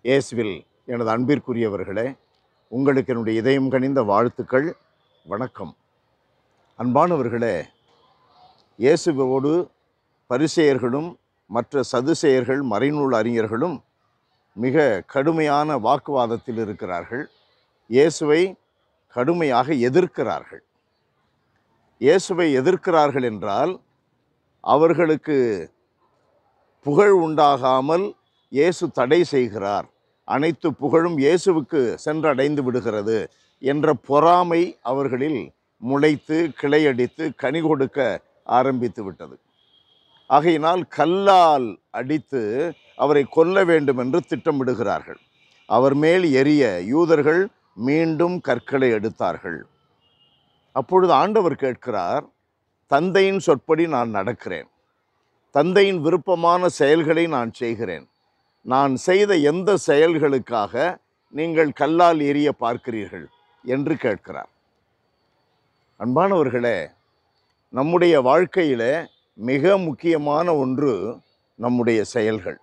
இயேசுவில் எனது அன்பிற்குரியவர்களே உங்களுக்கு என்னுடைய இதயம் கனிந்த வாழ்த்துக்கள் வணக்கம் அன்பானவர்களே இயேசுவோடு பரிசேயர்களும் மற்ற சதுசேயர்கள் மறைநூல் அறிஞர்களும் மிக கடுமையான வாக்குவாதத்தில் இருக்கிறார்கள் இயேசுவை கடுமையாக எதிர்க்கிறார்கள் இயேசுவை எதிர்க்கிறார்கள் என்றால் அவர்களுக்கு புகழ் உண்டாகாமல் இயேசு தடை செய்கிறார் அனைத்து புகழும் இயேசுவுக்கு சென்றடைந்து விடுகிறது என்ற பொறாமை அவர்களில் முளைத்து கிளையடித்து கனி கொடுக்க ஆரம்பித்து விட்டது ஆகையினால் கல்லால் அடித்து அவரை கொல்ல வேண்டும் என்று திட்டமிடுகிறார்கள் அவர் மேல் எரிய யூதர்கள் மீண்டும் கற்களை எடுத்தார்கள் அப்பொழுது ஆண்டவர் கேட்கிறார் தந்தையின் சொற்படி நான் நடக்கிறேன் தந்தையின் விருப்பமான செயல்களை நான் செய்கிறேன் நான் செய்த எந்த செயல்களுக்காக நீங்கள் கல்லால் எரிய பார்க்கிறீர்கள் என்று கேட்கிறார் அன்பானவர்களே நம்முடைய வாழ்க்கையில் மிக முக்கியமான ஒன்று நம்முடைய செயல்கள்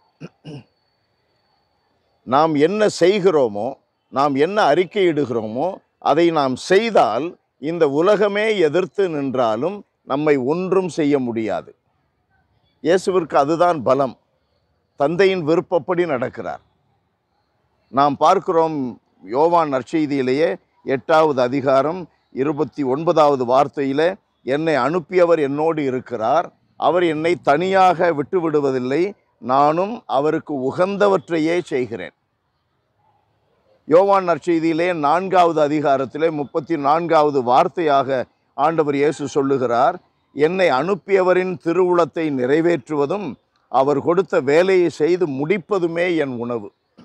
நாம் என்ன செய்கிறோமோ நாம் என்ன அறிக்கையிடுகிறோமோ அதை நாம் செய்தால் இந்த உலகமே எதிர்த்து நின்றாலும் நம்மை ஒன்றும் செய்ய முடியாது இயேசுவிற்கு அதுதான் பலம் தந்தையின் விருப்பப்படி நடக்கிறார் நாம் பார்க்கிறோம் யோவான் நற்செய்தியிலேயே எட்டாவது அதிகாரம் இருபத்தி ஒன்பதாவது வார்த்தையிலே என்னை அனுப்பியவர் என்னோடு இருக்கிறார் அவர் என்னை தனியாக விட்டு விடுவதில்லை நானும் அவருக்கு உகந்தவற்றையே செய்கிறேன் யோவான் நற்செய்தியிலே நான்காவது அதிகாரத்திலே முப்பத்தி நான்காவது வார்த்தையாக ஆண்டவர் இயேசு சொல்லுகிறார் என்னை அனுப்பியவரின் திருவுளத்தை நிறைவேற்றுவதும் அவர் கொடுத்த வேலையை செய்து முடிப்பதுமே என் உணவு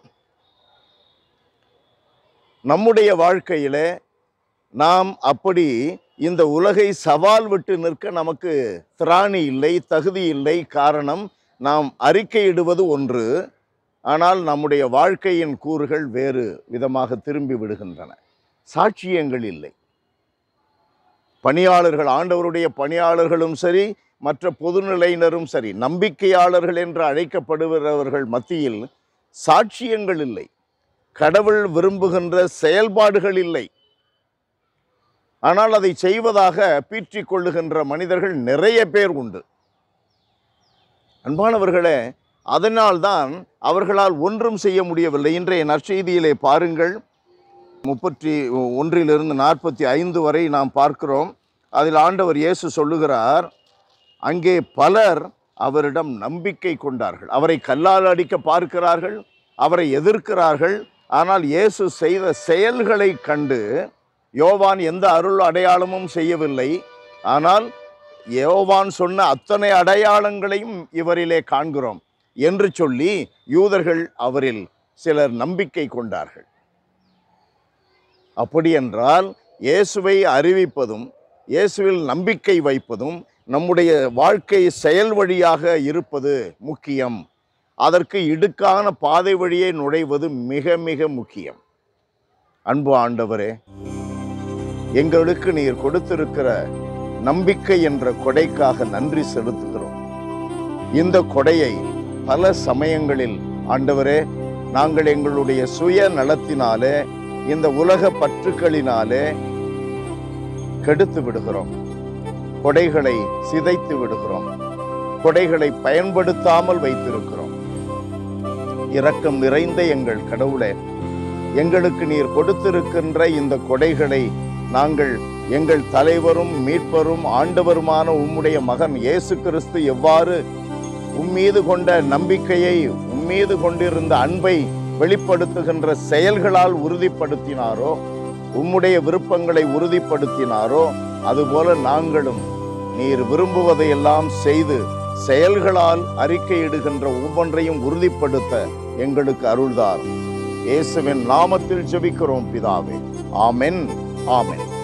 நம்முடைய வாழ்க்கையிலே நாம் அப்படி இந்த உலகை சவால் விட்டு நிற்க நமக்கு திராணி இல்லை தகுதி இல்லை காரணம் நாம் அறிக்கையிடுவது ஒன்று ஆனால் நம்முடைய வாழ்க்கையின் கூறுகள் வேறு விதமாக திரும்பி விடுகின்றன சாட்சியங்கள் இல்லை பணியாளர்கள் ஆண்டவருடைய பணியாளர்களும் சரி மற்ற பொதுநிலையினரும் சரி நம்பிக்கையாளர்கள் என்று அழைக்கப்படுகிறவர்கள் மத்தியில் சாட்சியங்கள் இல்லை கடவுள் விரும்புகின்ற செயல்பாடுகள் இல்லை ஆனால் அதை செய்வதாக பீற்றிக் கொள்ளுகின்ற மனிதர்கள் நிறைய பேர் உண்டு அன்பானவர்களே அதனால்தான் அவர்களால் ஒன்றும் செய்ய முடியவில்லை இன்றைய நற்செய்தியிலே பாருங்கள் முப்பத்தி ஒன்றிலிருந்து நாற்பத்தி ஐந்து வரை நாம் பார்க்கிறோம் அதில் ஆண்டவர் இயேசு சொல்லுகிறார் அங்கே பலர் அவரிடம் நம்பிக்கை கொண்டார்கள் அவரை கல்லால் அடிக்க பார்க்கிறார்கள் அவரை எதிர்க்கிறார்கள் ஆனால் இயேசு செய்த செயல்களை கண்டு யோவான் எந்த அருள் அடையாளமும் செய்யவில்லை ஆனால் யோவான் சொன்ன அத்தனை அடையாளங்களையும் இவரிலே காண்கிறோம் என்று சொல்லி யூதர்கள் அவரில் சிலர் நம்பிக்கை கொண்டார்கள் அப்படியென்றால் இயேசுவை அறிவிப்பதும் இயேசுவில் நம்பிக்கை வைப்பதும் நம்முடைய வாழ்க்கை செயல் வழியாக இருப்பது முக்கியம் அதற்கு இடுக்கான பாதை வழியே நுழைவது மிக மிக முக்கியம் அன்பு ஆண்டவரே எங்களுக்கு நீர் கொடுத்திருக்கிற நம்பிக்கை என்ற கொடைக்காக நன்றி செலுத்துகிறோம் இந்த கொடையை பல சமயங்களில் ஆண்டவரே நாங்கள் எங்களுடைய சுய நலத்தினாலே இந்த உலக பற்றுக்களினாலே கெடுத்து விடுகிறோம் கொடைகளை சிதைத்து விடுகிறோம் கொடைகளை பயன்படுத்தாமல் வைத்திருக்கிறோம் இரக்கம் நிறைந்த எங்கள் கடவுளே எங்களுக்கு நீர் கொடுத்திருக்கின்ற இந்த கொடைகளை நாங்கள் எங்கள் தலைவரும் மீட்பரும் ஆண்டவருமான உம்முடைய மகன் இயேசு கிறிஸ்து எவ்வாறு உம்மீது கொண்ட நம்பிக்கையை உம்மீது கொண்டிருந்த அன்பை வெளிப்படுத்துகின்ற செயல்களால் உறுதிப்படுத்தினாரோ உம்முடைய விருப்பங்களை உறுதிப்படுத்தினாரோ அதுபோல நாங்களும் நீர் விரும்புவதையெல்லாம் செய்து செயல்களால் அறிக்கையிடுகின்ற ஒவ்வொன்றையும் உறுதிப்படுத்த எங்களுக்கு அருள்தார் இயேசுவின் நாமத்தில் ஜெபிக்கிறோம் பிதாவே ஆமென் ஆமென்